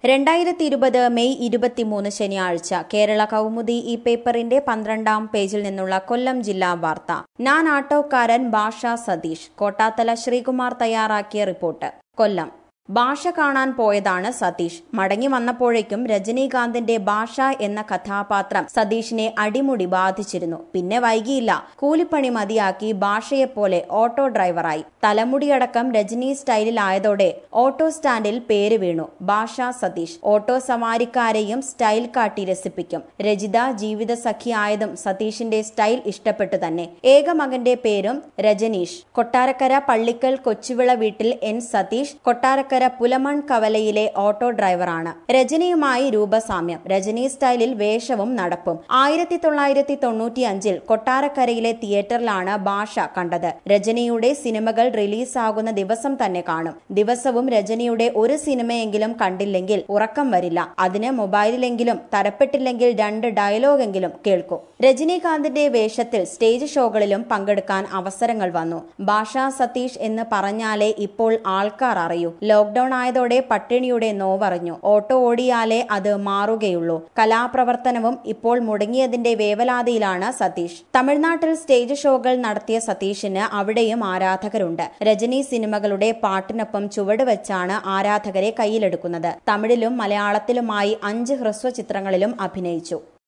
രണ്ടായിരത്തി ഇരുപത് മെയ് ഇരുപത്തിമൂന്ന് ശനിയാഴ്ച കേരള കൗമുദി ഈ പേപ്പറിന്റെ പന്ത്രണ്ടാം പേജിൽ നിന്നുള്ള കൊല്ലം ജില്ലാ വാർത്ത ഞാൻ ആട്ടോക്കാരൻ ഭാഷ സതീഷ് കോട്ടാത്തല ശ്രീകുമാർ തയ്യാറാക്കിയ റിപ്പോർട്ട് കൊല്ലം ഭാഷ കാണാൻ പോയതാണ് സതീഷ് മടങ്ങി വന്നപ്പോഴേക്കും രജനീകാന്തിന്റെ ഭാഷ എന്ന കഥാപാത്രം സതീഷിനെ അടിമുടി ബാധിച്ചിരുന്നു പിന്നെ വൈകിയില്ല കൂലിപ്പണി മതിയാക്കി ഭാഷയെപ്പോലെ ഓട്ടോ ഡ്രൈവറായി തലമുടിയടക്കം രജനി സ്റ്റൈലിലായതോടെ ഓട്ടോ സ്റ്റാൻഡിൽ പേര് വീണു ഭാഷ സതീഷ് ഓട്ടോ സവാരിക്കാരെയും സ്റ്റൈൽ കാട്ടി രസിപ്പിക്കും രജിത ജീവിത സഖിയായതും സതീഷിന്റെ സ്റ്റൈൽ ഇഷ്ടപ്പെട്ടു തന്നെ ഏക മകന്റെ പേരും രജനീഷ് കൊട്ടാരക്കര പള്ളിക്കൽ കൊച്ചുവിള വീട്ടിൽ എൻ സതീഷ് കൊട്ടാരക്കര പുലമൺ കവലയിലെ ഓട്ടോ ഡ്രൈവറാണ് രജനിയുമായി രൂപസാമ്യം രജനി സ്റ്റൈലിൽ വേഷവും നടപ്പും ആയിരത്തി തൊള്ളായിരത്തി തൊണ്ണൂറ്റിയഞ്ചിൽ കൊട്ടാരക്കരയിലെ തിയേറ്ററിലാണ് ഭാഷ കണ്ടത് രജനിയുടെ സിനിമകൾ റിലീസാകുന്ന ദിവസം തന്നെ കാണും ദിവസവും രജനിയുടെ ഒരു സിനിമയെങ്കിലും കണ്ടില്ലെങ്കിൽ ഉറക്കം വരില്ല അതിന് മൊബൈലിലെങ്കിലും തരപ്പെട്ടില്ലെങ്കിൽ രണ്ട് ഡയലോഗെങ്കിലും കേൾക്കും രജനീകാന്തിന്റെ വേഷത്തിൽ സ്റ്റേജ് ഷോകളിലും പങ്കെടുക്കാൻ അവസരങ്ങൾ വന്നു ഭാഷ സതീഷ് എന്ന് പറഞ്ഞാലേ ഇപ്പോൾ ആൾക്കാർ അറിയൂ ലോക്ഡൌൺ ആയതോടെ പട്ടിണിയുടെ നോവറിഞ്ഞു ഓട്ടോ ഓടിയാലേ അത് മാറുകയുള്ളൂ കലാപ്രവർത്തനവും ഇപ്പോൾ മുടങ്ങിയതിന്റെ വേവലാതിയിലാണ് സതീഷ് തമിഴ്നാട്ടിൽ സ്റ്റേജ് ഷോകൾ നടത്തിയ സതീഷിന് അവിടെയും ആരാധകരുണ്ട് രജനി സിനിമകളുടെ പാട്ടിനൊപ്പം ചുവട് വെച്ചാണ് ആരാധകരെ കയ്യിലെടുക്കുന്നത് തമിഴിലും മലയാളത്തിലുമായി അഞ്ച് ഹ്രസ്വ ചിത്രങ്ങളിലും അഭിനയിച്ചു